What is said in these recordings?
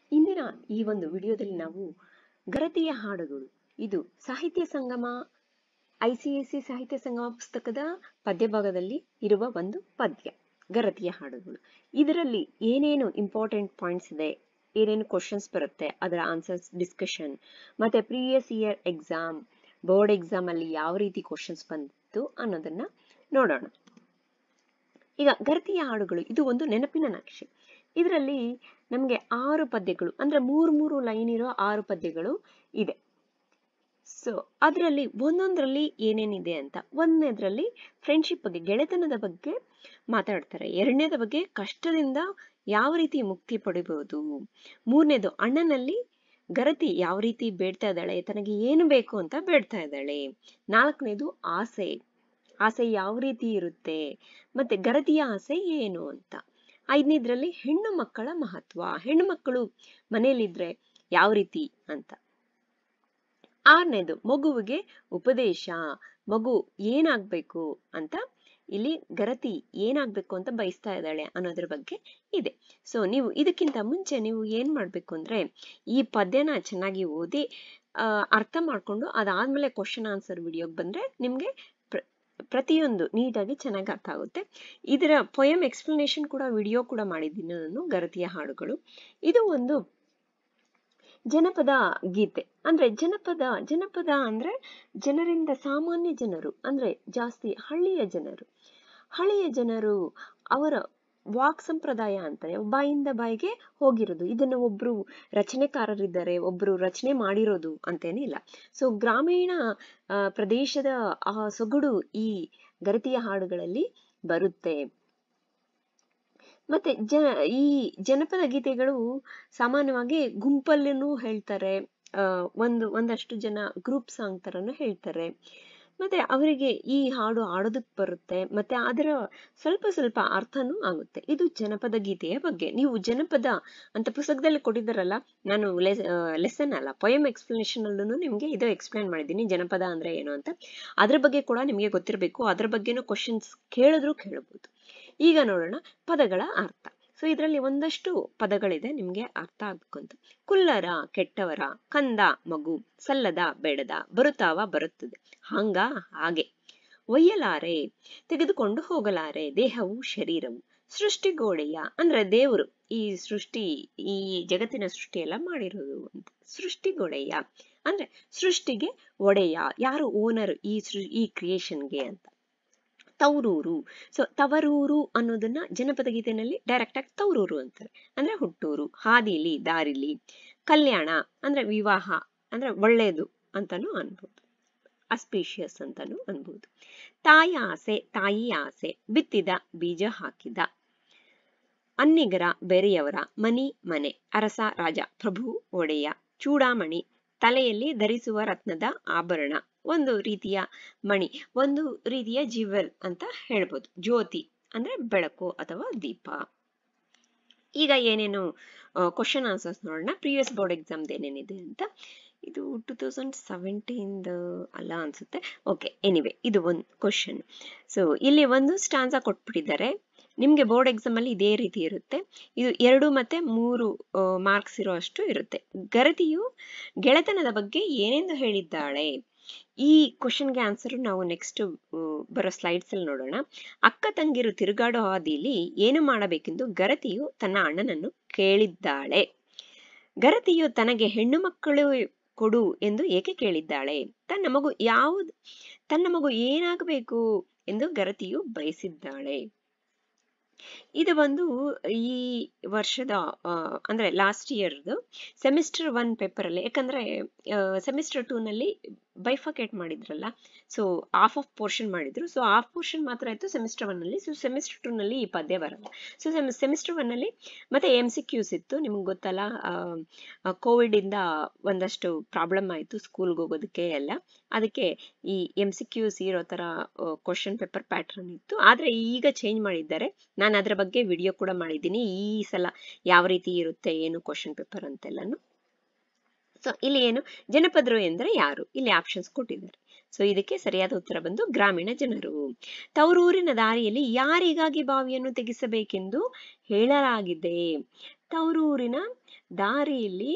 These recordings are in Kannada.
ಇಂದಿನ ಈ ಒಂದು ವಿಡಿಯೋದಲ್ಲಿ ನಾವು ಗರತಿಯ ಹಾಡುಗಳು ಇದು ಸಾಹಿತ್ಯ ಸಂಗಮ ಐಸಿಐಸಿ ಸಾಹಿತ್ಯ ಸಂಗಮ ಪುಸ್ತಕದ ಪದ್ಯ ಭಾಗದಲ್ಲಿ ಇರುವ ಒಂದು ಪದ್ಯ ಗರತಿಯ ಹಾಡುಗಳು ಇದರಲ್ಲಿ ಏನೇನು ಇಂಪಾರ್ಟೆಂಟ್ ಪಾಯಿಂಟ್ಸ್ ಇದೆ ಏನೇನು ಕ್ವಶನ್ಸ್ ಬರುತ್ತೆ ಅದರ ಆನ್ಸರ್ಸ್ ಡಿಸ್ಕಷನ್ ಮತ್ತೆ previous year exam board exam ಅಲ್ಲಿ ಯಾವ ರೀತಿ ಕ್ವಶನ್ಸ್ ಬಂದಿತ್ತು ಅನ್ನೋದನ್ನ ನೋಡೋಣ ಈಗ ಗರತಿಯ ಹಾಡುಗಳು ಇದು ಒಂದು ನೆನಪಿನ ನಕ್ಷೆ ಇದರಲ್ಲಿ ನಮಗೆ ಆರು ಪದ್ಯಗಳು ಅಂದ್ರೆ ಮೂರು ಮೂರು ಲೈನ್ ಇರೋ ಆರು ಪದ್ಯಗಳು ಇದೆ ಸೊ ಅದರಲ್ಲಿ ಒಂದೊಂದರಲ್ಲಿ ಏನೇನಿದೆ ಅಂತ ಒಂದನೇದ್ರಲ್ಲಿ ಫ್ರೆಂಡ್ಶಿಪ್ ಬಗ್ಗೆ ಗೆಳೆತನದ ಬಗ್ಗೆ ಮಾತಾಡ್ತಾರೆ ಎರಡನೇದ ಬಗ್ಗೆ ಕಷ್ಟದಿಂದ ಯಾವ ರೀತಿ ಮುಕ್ತಿ ಪಡಿಬಹುದು ಮೂರನೇದು ಅಣ್ಣನಲ್ಲಿ ಗರತಿ ಯಾವ ರೀತಿ ಬೇಡ್ತಾ ಇದ್ದಾಳೆ ತನಗೆ ಏನು ಬೇಕು ಅಂತ ಬೇಡ್ತಾ ಇದ್ದಾಳೆ ನಾಲ್ಕನೇದು ಆಸೆ ಆಸೆ ಯಾವ ರೀತಿ ಇರುತ್ತೆ ಮತ್ತೆ ಗರತಿಯ ಆಸೆ ಏನು ಅಂತ ಐದನೇದ್ರಲ್ಲಿ ಹೆಣ್ಣು ಮಕ್ಕಳ ಮಹತ್ವ ಹೆಣ್ಣು ಮಕ್ಕಳು ಮನೆಯಲ್ಲಿದ್ರೆ ಯಾವ ರೀತಿ ಅಂತ ಆರನೇದು ಮಗುವಿಗೆ ಉಪದೇಶ ಮಗು ಏನಾಗ್ಬೇಕು ಅಂತ ಇಲ್ಲಿ ಗರತಿ ಏನಾಗ್ಬೇಕು ಅಂತ ಬಯಸ್ತಾ ಇದ್ದಾಳೆ ಅನ್ನೋದ್ರ ಬಗ್ಗೆ ಇದೆ ಸೊ ನೀವು ಇದಕ್ಕಿಂತ ಮುಂಚೆ ನೀವು ಏನ್ ಮಾಡ್ಬೇಕು ಅಂದ್ರೆ ಈ ಪದ್ಯನ ಚೆನ್ನಾಗಿ ಓದಿ ಆ, ಅರ್ಥ ಮಾಡ್ಕೊಂಡು ಅದಾದ್ಮೇಲೆ ಕ್ವಶನ್ ಆನ್ಸರ್ ವಿಡಿಯೋಗೆ ಬಂದ್ರೆ ನಿಮ್ಗೆ ಪ್ರ- ಪ್ರತಿಯೊಂದು ನೀಟಾಗಿ ಚೆನ್ನಾಗಿ ಅರ್ಥ ಆಗುತ್ತೆ ಇದರ ಪೊಯಮ್ ಎಕ್ಸ್ಪ್ಲನೇಷನ್ ಕೂಡ ವಿಡಿಯೋ ಕೂಡ ಮಾಡಿದ್ದೀನಿ ನಾನು ಗರತಿಯ ಹಾಡುಗಳು ಇದು ಒಂದು ಜನಪದ ಗೀತೆ ಅಂದ್ರೆ ಜನಪದ ಜನಪದ ಅಂದ್ರೆ ಜನರಿಂದ ಸಾಮಾನ್ಯ ಜನರು ಅಂದ್ರೆ ಜಾಸ್ತಿ ಹಳ್ಳಿಯ ಜನರು ಹಳ್ಳಿಯ ಜನರು ಅವರ ವಾಕ್ ಸಂಪ್ರದಾಯ ಅಂತಾರೆ ಬಾಯಿಂದ ಬಾಯಿಗೆ ಹೋಗಿರೋದು ಇದನ್ನ ಒಬ್ರು ರಚನೆಕಾರರಿದ್ದಾರೆ ಒಬ್ರು ರಚನೆ ಮಾಡಿರೋದು ಅಂತೇನಿಲ್ಲ ಸೊ ಗ್ರಾಮೀಣ ಆ, ಪ್ರದೇಶದ ಆ ಸೊಗಡು ಈ ಗರತಿಯ ಹಾಡುಗಳಲ್ಲಿ ಬರುತ್ತೆ ಮತ್ತೆ ಜ ಈ ಜನಪದ ಗೀತೆಗಳು ಸಾಮಾನ್ಯವಾಗಿ ಗುಂಪಲ್ಲೂ ಹೇಳ್ತಾರೆ ಆ, ಒಂದು ಒಂದಷ್ಟು ಜನ ಗ್ರೂಪ್ ಸಾಂಗ್ ತರನು ಹೇಳ್ತಾರೆ ಮತ್ತೆ ಅವರಿಗೆ ಈ ಹಾಡು ಆಡೋದಕ್ ಬರುತ್ತೆ ಮತ್ತೆ ಅದರ ಸ್ವಲ್ಪ ಸ್ವಲ್ಪ ಅರ್ಥನೂ ಆಗುತ್ತೆ ಇದು ಜನಪದ ಗೀತೆಯ ಬಗ್ಗೆ ನೀವು ಜನಪದ ಅಂತ ಪುಸ್ತಕದಲ್ಲಿ ಕೊಟ್ಟಿದ್ದಾರಲ್ಲ ನಾನು ಲೆಸನ್ ಅಲ್ಲ ಪೊಯಮ್ ಎಕ್ಸ್ಪ್ಲನೇಷನ್ ಅಲ್ಲೂ ನಿಮ್ಗೆ ಇದು ಎಕ್ಸ್ಪ್ಲೈನ್ ಮಾಡಿದ್ದೀನಿ ಜನಪದ ಅಂದ್ರೆ ಏನು ಅಂತ ಅದ್ರ ಬಗ್ಗೆ ಕೂಡ ನಿಮಗೆ ಗೊತ್ತಿರಬೇಕು ಅದ್ರ ಬಗ್ಗೆನೂ ಕ್ವಶನ್ಸ್ ಕೇಳಿದ್ರು ಕೇಳಬಹುದು ಈಗ ನೋಡೋಣ ಪದಗಳ ಅರ್ಥ ಸೊ ಇದರಲ್ಲಿ ಒಂದಷ್ಟು ಪದಗಳಿದೆ ನಿಮ್ಗೆ ಅರ್ಥ ಆಗ್ಬೇಕು ಅಂತ ಕುಲ್ಲರ ಕೆಟ್ಟವರ ಕಂದ ಮಗು ಸಲ್ಲದ ಬೇಡದ ಬರುತ್ತಾವ ಬರುತ್ತದೆ ಹಂಗ ಹಾಗೆ ಒಯ್ಯಲಾರೆ ತೆಗೆದುಕೊಂಡು ಹೋಗಲಾರೆ ದೇಹವು ಶರೀರವು ಸೃಷ್ಟಿಗೋಡೆಯ ಅಂದ್ರೆ ದೇವರು ಈ ಸೃಷ್ಟಿ ಈ ಜಗತ್ತಿನ ಸೃಷ್ಟಿ ಎಲ್ಲ ಮಾಡಿರೋದು ಅಂತ ಸೃಷ್ಟಿಗೋಡೆಯ ಅಂದ್ರೆ ಸೃಷ್ಟಿಗೆ ಒಡೆಯ ಯಾರು ಓನರ್ ಈ ಸೃ ಈ ಕ್ರಿಯೇಷನ್ಗೆ ಅಂತ ತವರೂರು ಸೊ ತವರೂರು ಅನ್ನೋದನ್ನ ಜನಪದ ಗೀತೆನಲ್ಲಿ ಡೈರೆಕ್ಟ್ ಆಗಿ ತವರೂರು ಅಂತಾರೆ ಅಂದ್ರೆ ಹುಟ್ಟೂರು ಹಾದಿಲಿ ದಾರಿಲಿ ಕಲ್ಯಾಣ ಅಂದ್ರೆ ವಿವಾಹ ಅಂದ್ರೆ ಒಳ್ಳೇದು ಅಂತಾನು ಅನ್ಬೋದು ಅಸ್ಪೀಷಿಯಸ್ ಅಂತಾನು ಅನ್ಬೋದು ತಾಯಿ ಆಸೆ ತಾಯಿ ಆಸೆ ಬಿತ್ತಿದ ಬೀಜ ಹಾಕಿದ ಅನ್ನಿಗರ ಬೆರೆಯವರ ಮನಿ ಮನೆ ಅರಸ ರಾಜ ಪ್ರಭು ಒಡೆಯ ಚೂಡಾಮಣಿ ತಲೆಯಲ್ಲಿ ಧರಿಸುವ ರತ್ನದ ಆಭರಣ ಒಂದು ರೀತಿಯ ಮಣಿ ಒಂದು ರೀತಿಯ ಜಿವೆಲ್ ಅಂತ ಹೇಳ್ಬೋದು ಜ್ಯೋತಿ ಅಂದ್ರೆ ಬೆಳಕು ಅಥವಾ ದೀಪ ಈಗ ಏನೇನು ಕ್ವಶನ್ ಆನ್ಸರ್ಸ್ ನೋಡೋಣ ಪ್ರೀವಿಯಸ್ ಬೋರ್ಡ್ ಎಕ್ಸಾಮ್ದು ಏನೇನಿದೆ ಅಂತ ಇದು ಟೂ ತೌಸಂಡ್ ಸೆವೆಂಟೀನ್ದ ಅಲ್ಲ ಅನ್ಸುತ್ತೆ ಓಕೆ ಎನಿವೆ ಇದು ಒಂದು ಕ್ವಶನ್ ಸೊ ಇಲ್ಲಿ ಒಂದು ಸ್ಟಾನ್ಸ ಕೊಟ್ಬಿಟ್ಟಿದ್ದಾರೆ ನಿಮಗೆ ಬೋರ್ಡ್ ಎಕ್ಸಾಮ್ ಅಲ್ಲಿ ಇದೇ ರೀತಿ ಇರುತ್ತೆ ಇದು ಎರಡು ಮತ್ತೆ ಮೂರು ಮಾರ್ಕ್ಸ್ ಇರೋ ಅಷ್ಟು ಇರುತ್ತೆ ಗರತಿಯು ಗೆಳೆತನದ ಬಗ್ಗೆ ಏನೆಂದು ಹೇಳಿದ್ದಾಳೆ ಈ ಕ್ವಶನ್ಗೆ ಆನ್ಸರ್ ನಾವು ನೆಕ್ಸ್ಟ್ ಬರೋ ಸ್ಲೈಡ್ಸ್ ಅಲ್ಲಿ ನೋಡೋಣ ಅಕ್ಕ ತಂಗಿರು ತಿರುಗಾಡೋ ಹಾದಿಲಿ ಏನು ಮಾಡಬೇಕೆಂದು ಗರತಿಯು ತನ್ನ ಅಣ್ಣನನ್ನು ಕೇಳಿದ್ದಾಳೆ ಗರತಿಯು ತನಗೆ ಹೆಣ್ಣು ಮಕ್ಕಳು ಕೊಡು ಎಂದು ಏಕೆ ಕೇಳಿದ್ದಾಳೆ ತನ್ನ ಮಗು ಯಾವುದು ತನ್ನ ಮಗು ಏನಾಗಬೇಕು ಎಂದು ಗರತಿಯು ಬಯಸಿದ್ದಾಳೆ ಇದು ಬಂದು ಈ ವರ್ಷದ ಆ, ಅಂದ್ರೆ ಲಾಸ್ಟ್ ಇಯರ್ದು ಸೆಮಿಸ್ಟರ್ ಒನ್ ಪೇಪರ್ ಅಲ್ಲಿ ಯಾಕಂದ್ರೆ ಸೆಮಿಸ್ಟರ್ ಟೂ ನಲ್ಲಿ ಬೈಫಕೇಟ್ ಮಾಡಿದ್ರಲ್ಲ ಸೊ ಹಾಫ್ ಆಫ್ ಪೋರ್ಷನ್ ಮಾಡಿದ್ರು ಸೊ ಹಾಫ್ ಪೋರ್ಷನ್ ಮಾತ್ರ ಆಯ್ತು ಸೆಮಿಸ್ಟರ್ ಒನ್ ಅಲ್ಲಿ ಸೊ ಸೆಮಿಸ್ಟರ್ ಟೂ ನಲ್ಲಿ ಈ ಪದ್ಯ ಬರಲ್ಲ ಸೊ ಸೆಮಿಸ್ಟರ್ ಒನ್ ಅಲ್ಲಿ ಮತ್ತೆ ಎಂ ಸಿ ಕ್ಯೂಸ್ ಇತ್ತು ನಿಮ್ಗೆ ಗೊತ್ತಲ್ಲ ಕೋವಿಡ್ ಇಂದ ಒಂದಷ್ಟು ಪ್ರಾಬ್ಲಮ್ ಆಯ್ತು ಸ್ಕೂಲ್ಗೆ ಹೋಗೋದಕ್ಕೆ ಎಲ್ಲ ಅದಕ್ಕೆ ಈ ಎಂ ಸಿ ಕ್ಯೂಸ್ ಇರೋ ತರ ಕ್ವಶನ್ ಪೇಪರ್ ಪ್ಯಾಟರ್ನ್ ಇತ್ತು ಆದ್ರೆ ಈಗ ಚೇಂಜ್ ಮಾಡಿದ್ದಾರೆ ನಾನು ಅದರ ಬಗ್ಗೆ ವಿಡಿಯೋ ಕೂಡ ಮಾಡಿದ್ದೀನಿ ಈ ಸಲ ಯಾವ ರೀತಿ ಇರುತ್ತೆ ಏನು ಕ್ವಶನ್ ಪೇಪರ್ ಅಂತೆಲ್ಲಾನು ಸೊ ಇಲ್ಲಿ ಏನು ಜನಪದರು ಎಂದರೆ ಯಾರು ಇಲ್ಲಿ ಆಪ್ಷನ್ಸ್ ಕೊಟ್ಟಿದ್ದಾರೆ ಸೊ ಇದಕ್ಕೆ ಸರಿಯಾದ ಉತ್ತರ ಬಂದು ಗ್ರಾಮೀಣ ಜನರು ತವರೂರಿನ ದಾರಿಯಲ್ಲಿ ಯಾರಿಗಾಗಿ ಬಾವಿಯನ್ನು ತೆಗೆಸಬೇಕೆಂದು ಹೇಳಲಾಗಿದೆ ತವರೂರಿನ ದಾರಿಯಲ್ಲಿ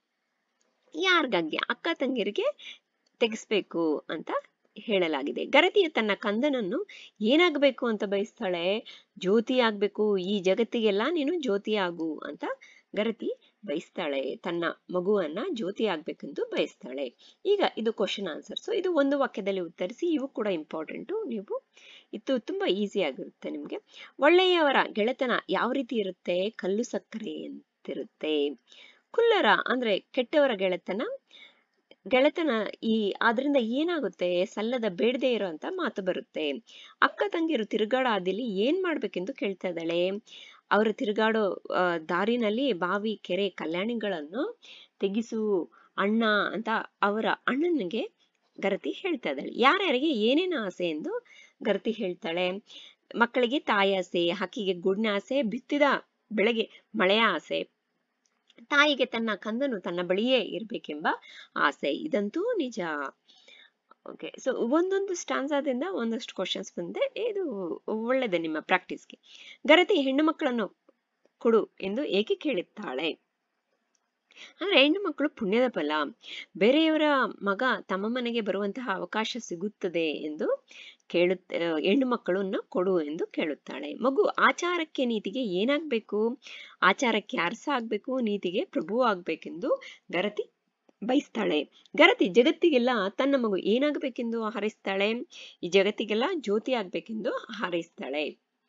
ಯಾರಿಗಾಗಿ ಅಕ್ಕ ತಂಗಿರಿಗೆ ತೆಗೆಸ್ಬೇಕು ಅಂತ ಹೇಳಲಾಗಿದೆ ಗರತಿಯ ತನ್ನ ಕಂದನನ್ನು ಏನಾಗಬೇಕು ಅಂತ ಬಯಸ್ತಾಳೆ ಜ್ಯೋತಿ ಆಗ್ಬೇಕು ಈ ಜಗತ್ತಿಗೆಲ್ಲ ನೀನು ಜ್ಯೋತಿ ಆಗು ಅಂತ ಗರತಿ ಬಯಸ್ತಾಳೆ ತನ್ನ ಮಗುವನ್ನ ಜ್ಯೋತಿ ಆಗ್ಬೇಕಂತ ಬಯಸ್ತಾಳೆ ಈಗ ಇದು ಕ್ವಶನ್ ಆನ್ಸರ್ ಸೊ ಇದು ಒಂದು ವಾಕ್ಯದಲ್ಲಿ ಉತ್ತರಿಸಿ ಇವು ಕೂಡ ಇಂಪಾರ್ಟೆಂಟು ನೀವು ಇದು ತುಂಬಾ ಈಸಿ ಆಗಿರುತ್ತೆ ನಿಮ್ಗೆ ಒಳ್ಳೆಯವರ ಗೆಳೆತನ ಯಾವ ರೀತಿ ಇರುತ್ತೆ ಕಲ್ಲು ಸಕ್ಕರೆ ಅಂತಿರುತ್ತೆ ಕುಲ್ಲರ ಅಂದ್ರೆ ಕೆಟ್ಟವರ ಗೆಳೆತನ ಗೆಳೆತನ ಈ ಆದ್ರಿಂದ ಏನಾಗುತ್ತೆ ಸಲ್ಲದ ಬೇಡದೆ ಇರೋಂತ ಮಾತು ಬರುತ್ತೆ ಅಕ್ಕ ತಂಗಿರು ತಿರುಗಾಡೋ ಹಾದಿಲಿ ಏನ್ ಮಾಡ್ಬೇಕೆಂದು ಕೇಳ್ತಾ ಇದ್ದಾಳೆ ಅವರು ತಿರುಗಾಡೋ ಆ, ದಾರಿನಲ್ಲಿ ಬಾವಿ ಕೆರೆ ಕಲ್ಯಾಣಿಗಳನ್ನು ತೆಗಿಸು ಅಣ್ಣ ಅಂತ ಅವರ ಅಣ್ಣನಿಗೆ ಗರತಿ ಹೇಳ್ತಾ ಇದ್ದಾಳೆ ಯಾರ್ಯಾರಿಗೆ ಏನೇನು ಆಸೆ ಎಂದು ಗರತಿ ಹೇಳ್ತಾಳೆ ಮಕ್ಕಳಿಗೆ ತಾಯಿ ಆಸೆ ಹಕ್ಕಿಗೆ ಗೂಡಿನ ಆಸೆ ಬಿತ್ತಿದ ಬೆಳೆಗೆ ಮಳೆಯ ಆಸೆ ತಾಯಿಗೆ ತನ್ನ ಕಂದನು ತನ್ನ ಬಳಿಯೇ ಇರ್ಬೇಕೆಂಬ ಆಸೆ ಇದಂತೂ ನಿಜ ಓಕೆ ಸೊ ಒಂದೊಂದು ಸ್ಟಾನ್ಸಾದಿಂದ ಒಂದಷ್ಟು ಕ್ವಶನ್ಸ್ ಬಂದೆ ಇದು ಒಳ್ಳೆಯದೇ ನಿಮ್ಮ ಪ್ರಾಕ್ಟೀಸ್ಗೆ ಗರತಿ ಹೆಣ್ಣು ಮಕ್ಕಳನ್ನು ಕೊಡು ಎಂದು ಏಕೆ ಕೇಳುತ್ತಾಳೆ ಅಂದ್ರೆ ಹೆಣ್ಣು ಮಕ್ಕಳು ಪುಣ್ಯದ ಫಲ ಬೇರೆಯವರ ಮಗ ತಮ್ಮ ಮನೆಗೆ ಬರುವಂತಹ ಅವಕಾಶ ಸಿಗುತ್ತದೆ ಎಂದು ಕೇಳುತ್ತ ಆ, ಹೆಣ್ಣು ಮಕ್ಕಳನ್ನು ಕೊಡು ಎಂದು ಕೇಳುತ್ತಾಳೆ ಮಗು ಆಚಾರಕ್ಕೆ ನೀತಿಗೆ ಏನಾಗ್ಬೇಕು ಆಚಾರಕ್ಕೆ ಅರಸ ಆಗ್ಬೇಕು ನೀತಿಗೆ ಪ್ರಭು ಆಗ್ಬೇಕೆಂದು ಗರತಿ ಬಯಸ್ತಾಳೆ ಗರತಿ ಜಗತ್ತಿಗೆಲ್ಲ ತನ್ನ ಮಗು ಏನಾಗಬೇಕೆಂದು ಹಾರೈಸ್ತಾಳೆ ಈ ಜಗತ್ತಿಗೆಲ್ಲ ಜ್ಯೋತಿ ಆಗ್ಬೇಕೆಂದು ಹಾರೈಸ್ತಾಳೆ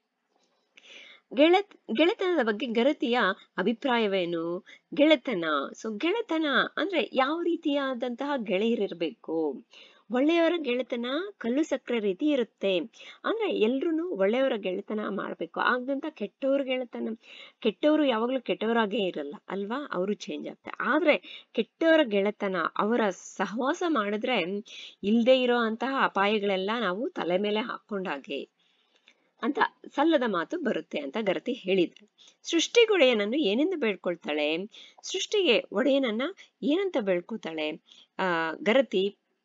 ಗೆಳ ಗೆಳೆತನದ ಬಗ್ಗೆ ಗರತಿಯ ಅಭಿಪ್ರಾಯವೇನು ಗೆಳೆತನ ಸೊ ಗೆಳೆತನ ಅಂದ್ರೆ ಯಾವ ರೀತಿಯಾದಂತಹ ಗೆಳೆಯರಿರ್ಬೇಕು ಒಳ್ಳೆಯವರ ಗೆಳೆತನ ಕಲ್ಲು ಸಕ್ಕರೆ ರೀತಿ ಇರುತ್ತೆ ಅಂದ್ರೆ ಎಲ್ರು ಒಳ್ಳೆಯವರ ಗೆಳೆತನ ಮಾಡ್ಬೇಕು ಆಗದಂತ ಕೆಟ್ಟವ್ರ ಗೆಳೆತನ ಕೆಟ್ಟವರು ಯಾವಾಗ್ಲೂ ಕೆಟ್ಟವರಾಗೇ ಇರಲ್ಲ ಅಲ್ವಾ ಅವರು ಚೇಂಜ್ ಆಗ್ತಾರೆ ಆದ್ರೆ ಕೆಟ್ಟವರ ಗೆಳೆತನ ಅವರ ಸಹವಾಸ ಮಾಡಿದ್ರೆ ಇಲ್ದೇ ಇರೋ ಅಂತಹ ಅಪಾಯಗಳೆಲ್ಲ ನಾವು ತಲೆ ಮೇಲೆ ಹಾಕೊಂಡಾಗೆ ಅಂತ ಸಲ್ಲದ ಮಾತು ಬರುತ್ತೆ ಅಂತ ಗರತಿ ಹೇಳಿದ್ರು ಸೃಷ್ಟಿಗೊಡೆಯನನ್ನು ಏನೆಂದು ಬೇಡ್ಕೊಳ್ತಾಳೆ ಸೃಷ್ಟಿಗೆ ಒಡೆಯನನ್ನ ಏನಂತ ಬೇಡ್ಕೊತಾಳೆ ಆ ಗರತಿ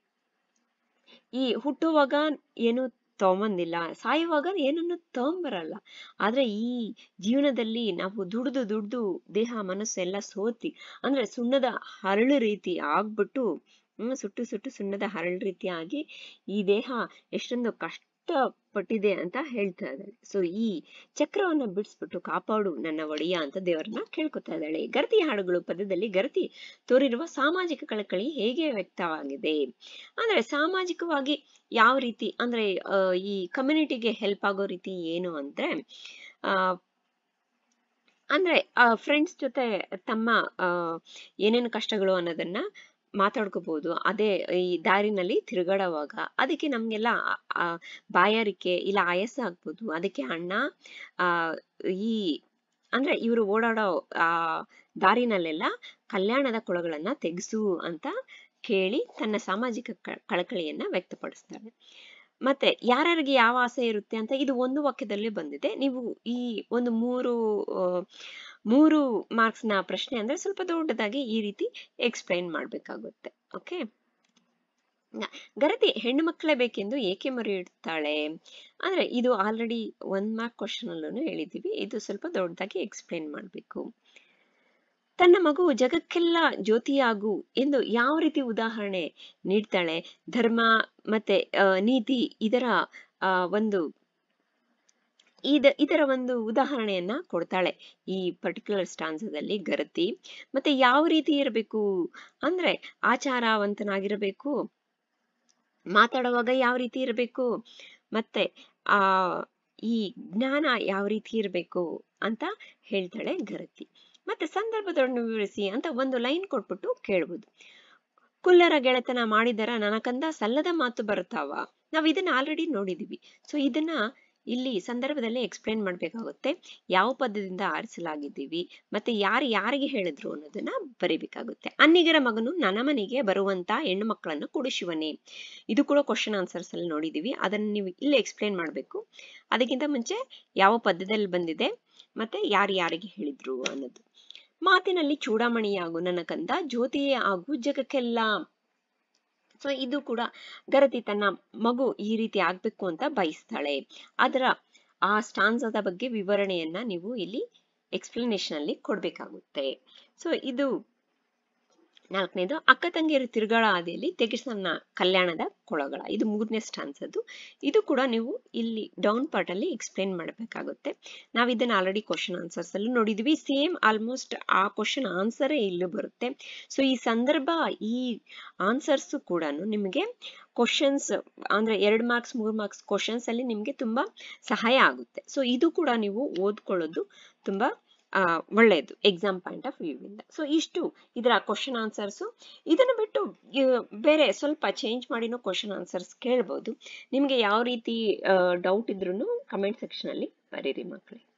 ಈ ಹುಟ್ಟುವಾಗ ಏನು ತಗೊಂಬಂದಿಲ್ಲ ಸಾಯುವಾಗ ಏನನ್ನು ತಗೊಂಬರಲ್ಲ ಆದ್ರೆ ಈ ಜೀವನದಲ್ಲಿ ನಾವು ದುಡ್ದು ದುಡ್ದು ದೇಹ ಮನಸ್ಸು ಎಲ್ಲ ಸೋತಿ ಅಂದ್ರೆ ಸುಣ್ಣದ ಹರಳು ರೀತಿ ಆಗ್ಬಿಟ್ಟು ಹ್ಮ್ ಸುಟ್ಟು ಸುಟ್ಟು ಸುಣ್ಣದ ಹರಳು ರೀತಿ ಆಗಿ ಈ ದೇಹ ಎಷ್ಟೊಂದು ಕಷ್ಟ ಪಟ್ಟಿದೆ ಅಂತ ಹೇಳ್ತಾ ಇದ್ದಾಳೆ ಸೊ ಈ ಚಕ್ರವನ್ನ ಬಿಡಿಸ್ಬಿಟ್ಟು ಕಾಪಾಡು ನನ್ನ ಒಡೆಯ ಅಂತ ದೇವರನ್ನ ಕೇಳ್ಕೊತಾ ಇದ್ದಾಳೆ ಗರತಿ ಹಾಡುಗಳು ಪದದಲ್ಲಿ ಗರತಿ ತೋರಿರುವ ಸಾಮಾಜಿಕ ಕಳಕಳಿ ಹೇಗೆ ವ್ಯಕ್ತವಾಗಿದೆ ಅಂದ್ರೆ ಸಾಮಾಜಿಕವಾಗಿ ಯಾವ ರೀತಿ ಅಂದ್ರೆ ಆ, ಈ ಕಮ್ಯುನಿಟಿಗೆ ಹೆಲ್ಪ್ ಆಗೋ ರೀತಿ ಏನು ಅಂದ್ರೆ ಆ ಅಂದ್ರೆ ಫ್ರೆಂಡ್ಸ್ ಜೊತೆ ತಮ್ಮ ಆ, ಏನೇನು ಕಷ್ಟಗಳು ಅನ್ನೋದನ್ನ ಮಾತಾಡ್ಕೋಬಹುದು ಅದೇ ಈ ದಾರಿನಲ್ಲಿ ತಿರುಗಾಡುವಾಗ ಅದಕ್ಕೆ ನಮ್ಗೆಲ್ಲ ಆ- ಆ ಬಾಯಾರಿಕೆ ಇಲ್ಲ ಆಯಾಸ ಆಗ್ಬೋದು ಅದಕ್ಕೆ ಅಣ್ಣ ಆ ಈ ಅಂದ್ರೆ ಇವರು ಓಡಾಡೋ ಆ ದಾರಿನಲ್ಲೆಲ್ಲ ಕಲ್ಯಾಣದ ಕೊಳಗಳನ್ನ ತೆಗೆಸು ಅಂತ ಕೇಳಿ ತನ್ನ ಸಾಮಾಜಿಕ ಕ- ಕಳಕಳಿಯನ್ನ ವ್ಯಕ್ತಪಡಿಸ್ತಾಳೆ ಮತ್ತೆ ಯಾರ್ಯಾರಿಗೆ ಯಾವ ಆಸೆ ಇರುತ್ತೆ ಅಂತ ಇದು ಒಂದು ವಾಕ್ಯದಲ್ಲಿ ಬಂದಿದೆ ನೀವು ಈ ಒಂದು ಮೂರು ಆ, ಮೂರು ಮಾರ್ಕ್ಸ್ ನ ಪ್ರಶ್ನೆ ಅಂದ್ರೆ ಸ್ವಲ್ಪ ದೊಡ್ಡದಾಗಿ ಈ ರೀತಿ ಎಕ್ಸ್ಪ್ಲೈನ್ ಮಾಡ್ಬೇಕಾಗುತ್ತೆ ಓಕೆ ಗರತಿ ಹೆಣ್ಣು ಮಕ್ಕಳೇ ಬೇಕೆಂದು ಏಕೆ ಮೊರೆ ಇಡ್ತಾಳೆ ಅಂದ್ರೆ ಇದು ಆಲ್ರೆಡಿ ಒಂದ್ ಮಾರ್ಕ್ ಕ್ವಶನ್ ಅಲ್ಲೂ ಹೇಳಿದೀವಿ ಇದು ಸ್ವಲ್ಪ ದೊಡ್ಡದಾಗಿ ಎಕ್ಸ್ಪ್ಲೈನ್ ಮಾಡ್ಬೇಕು ತನ್ನ ಮಗು ಜಗಕ್ಕೆಲ್ಲ ಜ್ಯೋತಿಯಾಗು ಎಂದು ಯಾವ ರೀತಿ ಉದಾಹರಣೆ ನೀಡ್ತಾಳೆ ಧರ್ಮ ಮತ್ತೆ ಆ, ನೀತಿ ಇದರ ಆ, ಒಂದು ಇದ ಇದರ ಒಂದು ಉದಾಹರಣೆಯನ್ನ ಕೊಡ್ತಾಳೆ ಈ ಪರ್ಟಿಕ್ಯುಲರ್ ಸ್ಟಾನ್ಸದಲ್ಲಿ ಗರತಿ ಮತ್ತೆ ಯಾವ ರೀತಿ ಇರಬೇಕು ಅಂದ್ರೆ ಆಚಾರವಂತನಾಗಿರಬೇಕು ಮಾತಾಡುವಾಗ ಯಾವ ರೀತಿ ಇರಬೇಕು ಮತ್ತೆ ಆ ಈ ಜ್ಞಾನ ಯಾವ ರೀತಿ ಇರಬೇಕು ಅಂತ ಹೇಳ್ತಾಳೆ ಗರತಿ ಮತ್ತೆ ಸಂದರ್ಭದೊಡನೆ ವಿವರಿಸಿ ಅಂತ ಒಂದು ಲೈನ್ ಕೊಟ್ಬಿಟ್ಟು ಕೇಳ್ಬೋದು ಕುಲ್ಲರ ಗೆಳೆತನ ಮಾಡಿದರ ನನಕಂದ ಸಲ್ಲದ ಮಾತು ಬರುತ್ತಾವ ನಾವ್ ಇದನ್ನ ಆಲ್ರೆಡಿ ನೋಡಿದೀವಿ ಸೊ ಇದನ್ನ ಇಲ್ಲಿ ಸಂದರ್ಭದಲ್ಲಿ ಎಕ್ಸ್ಪ್ಲೈನ್ ಮಾಡ್ಬೇಕಾಗುತ್ತೆ ಯಾವ ಪದದಿಂದ ಆರಿಸಲಾಗಿದ್ದೀವಿ ಮತ್ತೆ ಯಾರು ಯಾರಿಗೆ ಹೇಳಿದ್ರು ಅನ್ನೋದನ್ನ ಬರಿಬೇಕಾಗುತ್ತೆ ಅನ್ನಿಗರ ಮಗನು ನನ್ನ ಮನೆಗೆ ಬರುವಂತ ಹೆಣ್ಣು ಮಕ್ಕಳನ್ನು ಕುಡಿಸುವನೆ ಇದು ಕೂಡ ಕ್ವಶನ್ ಆನ್ಸರ್ಸ್ ಅಲ್ಲಿ ನೋಡಿದೀವಿ ಅದನ್ನ ನೀವು ಇಲ್ಲಿ ಎಕ್ಸ್ಪ್ಲೈನ್ ಮಾಡ್ಬೇಕು ಅದಕ್ಕಿಂತ ಮುಂಚೆ ಯಾವ ಪದ್ಯದಲ್ಲಿ ಬಂದಿದೆ ಮತ್ತೆ ಯಾರು ಯಾರಿಗೆ ಹೇಳಿದ್ರು ಅನ್ನೋದು ಮಾತಿನಲ್ಲಿ ಚೂಡಾಮಣಿಯಾಗು ನನ್ನ ಕಂದ ಜ್ಯೋತಿಯೇ ಆಗು ಜಗಕ್ಕೆಲ್ಲ ಸೊ ಇದು ಕೂಡ ಗರತಿ ತನ್ನ ಮಗು ಈ ರೀತಿ ಆಗ್ಬೇಕು ಅಂತ ಬಯಸ್ತಾಳೆ ಅದರ ಆ ಸ್ಟಾನ್ಸದ ಬಗ್ಗೆ ವಿವರಣೆಯನ್ನ ನೀವು ಇಲ್ಲಿ ಎಕ್ಸ್ಪ್ಲನೇಷನ್ ಅಲ್ಲಿ ಕೊಡ್ಬೇಕಾಗುತ್ತೆ ಸೊ ಇದು ನಾಲ್ಕನೇದು ಅಕ್ಕ ತಂಗಿಯರು ತಿರುಗಾಳ ಹಾದಿಯಲ್ಲಿ ತೆಗಿಸನ್ನ ಕಲ್ಯಾಣದ ಕೊಳಗಳ ಇದು ಮೂರನೇ ಸ್ಟಾನ್ಸ್ ಅದು ಇದು ಕೂಡ ನೀವು ಇಲ್ಲಿ ಡೌನ್ ಪಾರ್ಟ್ ಅಲ್ಲಿ ಎಕ್ಸ್ಪ್ಲೇನ್ ಮಾಡಬೇಕಾಗುತ್ತೆ ನಾವು ಇದನ್ನ ಆಲ್ರೆಡಿ ಕ್ವಶನ್ ಆನ್ಸರ್ಸ್ ಅಲ್ಲಿ ನೋಡಿದ್ವಿ ಸೇಮ್ ಆಲ್ಮೋಸ್ಟ್ ಆ ಕ್ವಶನ್ ಆನ್ಸರೇ ಇಲ್ಲೂ ಬರುತ್ತೆ ಸೊ ಈ ಸಂದರ್ಭ ಈ ಆನ್ಸರ್ಸ್ ಕೂಡ ನಿಮಗೆ ಕ್ವಶನ್ಸ್ ಅಂದ್ರೆ ಎರಡು ಮಾರ್ಕ್ಸ್ ಮೂರು ಮಾರ್ಕ್ಸ್ ಕ್ವಶನ್ಸ್ ಅಲ್ಲಿ ನಿಮಗೆ ತುಂಬಾ ಸಹಾಯ ಆಗುತ್ತೆ ಸೊ ಇದು ಕೂಡ ನೀವು ಓದ್ಕೊಳ್ಳೋದು ತುಂಬಾ ಆ, ಒಳ್ಳೆಯದು ಎಕ್ಸಾಮ್ ಪಾಯಿಂಟ್ ಆಫ್ ವ್ಯೂ ಇಂದ ಸೊ ಇಷ್ಟು ಇದರ ಕ್ವಶನ್ ಆನ್ಸರ್ಸು ಇದನ್ನು ಬಿಟ್ಟು ಇವ್- ಬೇರೆ ಸ್ವಲ್ಪ ಚೇಂಜ್ ಮಾಡಿನೂ ಕ್ವಶನ್ ಆನ್ಸರ್ಸ್ ಕೇಳ್ಬೋದು ನಿಮಗೆ ಯಾವ ರೀತಿ ಡೌಟ್ ಇದ್ರೂ ಕಮೆಂಟ್ ಸೆಕ್ಷನ್ ಅಲ್ಲಿ ಬರೀರಿ ಮಕ್ಕಳೇ